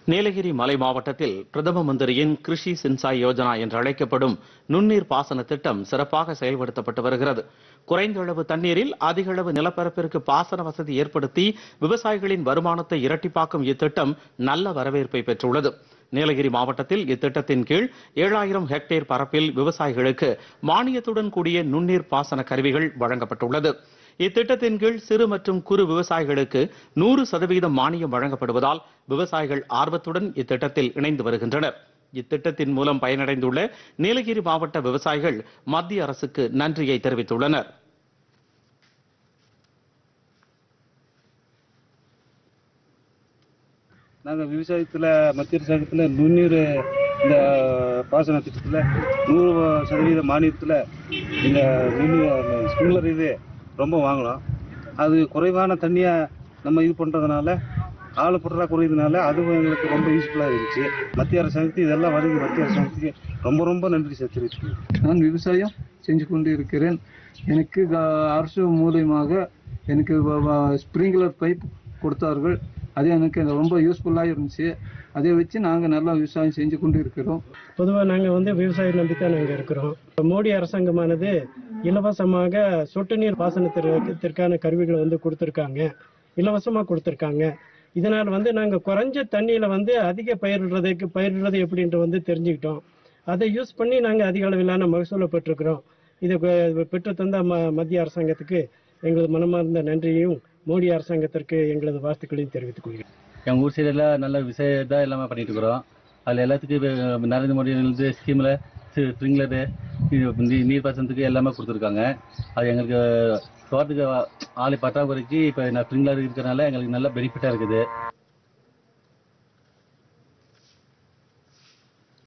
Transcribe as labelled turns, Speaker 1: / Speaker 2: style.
Speaker 1: நீலகிரி மலை மாவட்டத்தில் பிரதம மந்திரியின் கிருஷி சின்சாய் யோஜனா என்று அழைக்கப்படும் நுண்ணீர் பாசன திட்டம் சிறப்பாக செயல்படுத்தப்பட்டு வருகிறது குறைந்த அளவு தண்ணீரில் அதிக அளவு நிலப்பரப்பிற்கு பாசன வசதி ஏற்படுத்தி விவசாயிகளின் வருமானத்தை இரட்டிப்பாக்கும் இத்திட்டம் நல்ல வரவேற்பை பெற்றுள்ளது நீலகிரி மாவட்டத்தில் இத்திட்டத்தின் கீழ் ஏழாயிரம் ஹெக்டேர் பரப்பில் விவசாயிகளுக்கு மானியத்துடன் கூடிய நுண்ணீர் பாசன கருவிகள் வழங்கப்பட்டுள்ளது இத்திட்டத்தின் கீழ் சிறு மற்றும் குறு விவசாயிகளுக்கு நூறு சதவீதம் மானியம் வழங்கப்படுவதால் விவசாயிகள் ஆர்வத்துடன் இத்திட்டத்தில் இணைந்து வருகின்றனர் இத்திட்டத்தின் மூலம் பயனடைந்துள்ள நீலகிரி மாவட்ட விவசாயிகள் மத்திய அரசுக்கு நன்றியை தெரிவித்துள்ளனர்
Speaker 2: நாங்கள் விவசாயத்தில் மத்திய அரசாங்கத்தில் நுண்ணீர் இந்த பாசன திட்டத்தில் நூறு சதவீத மானியத்தில் இந்த நுண்ணீர் ஸ்ப்ரிங்க்லர் இது ரொம்ப வாங்கினோம் அது குறைவான தண்ணியை நம்ம இது பண்ணுறதுனால ஆள் பற்றாக்குறையினால அதுவும் எங்களுக்கு ரொம்ப யூஸ்ஃபுல்லாக இருந்துச்சு மத்திய அரசாங்கத்துக்கு இதெல்லாம் வழங்கி மத்திய அரசாங்கத்துக்கு ரொம்ப ரொம்ப நன்றி சார் தெரிவித்துக்கிறேன்
Speaker 3: நான் விவசாயம் செஞ்சு கொண்டு இருக்கிறேன் எனக்கு க- அரசு மூலியமாக எனக்கு ஸ்ப்ரிங்க்லர் பைப் கொடுத்தார்கள் அது எனக்கு ரொம்ப யூஸ்ஃபுல்லாக இருந்துச்சு அதை வச்சு நாங்கள் நல்லா விவசாயம் செஞ்சு கொண்டு இருக்கிறோம்
Speaker 4: பொதுவாக நாங்கள் வந்து விவசாயம் நம்பி தான் நாங்கள் இருக்கிறோம் மோடி அரசாங்கமானது இலவசமாக சொட்டு நீர் பாசனத்திற்கான கருவிகளை வந்து கொடுத்துருக்காங்க இலவசமாக கொடுத்துருக்காங்க இதனால் வந்து நாங்கள் குறைஞ்ச தண்ணியில் வந்து அதிக பயிரிடுறதுக்கு பயிரிடுறது எப்படின்ட்டு வந்து தெரிஞ்சுக்கிட்டோம் அதை யூஸ் பண்ணி நாங்கள் அதிக அளவிலான மகசூலை பெற்றிருக்கிறோம் இதை பெ- பெற்று தந்த ம மத்திய அரசாங்கத்துக்கு எங்களது மனமார்ந்த நன்றியையும் மோடி அரசாங்கத்திற்கு எங்களது வாழ்த்துக்களையும் தெரிவித்துக் கொள்கிறேன்
Speaker 5: எங்கள் ஊர் சைடெல்லாம் நல்ல விவசாயம் தான் எல்லாமே பண்ணிட்டு இருக்கிறோம் அதில் எல்லாத்துக்கும் இப்ப நரேந்திர மோடி வந்து ஸ்கீமில் ஸ்ப்ரிங்க்லரு நீர் பாசனத்துக்கு எல்லாமே கொடுத்துருக்காங்க அது எங்களுக்கு தோட்டத்துக்கு ஆளை பற்றாக்குறைக்கு இப்போ நான் ஸ்ப்ரிங்க்லர் இருக்கிறனால எங்களுக்கு நல்ல பெனிஃபிட்டாக இருக்குது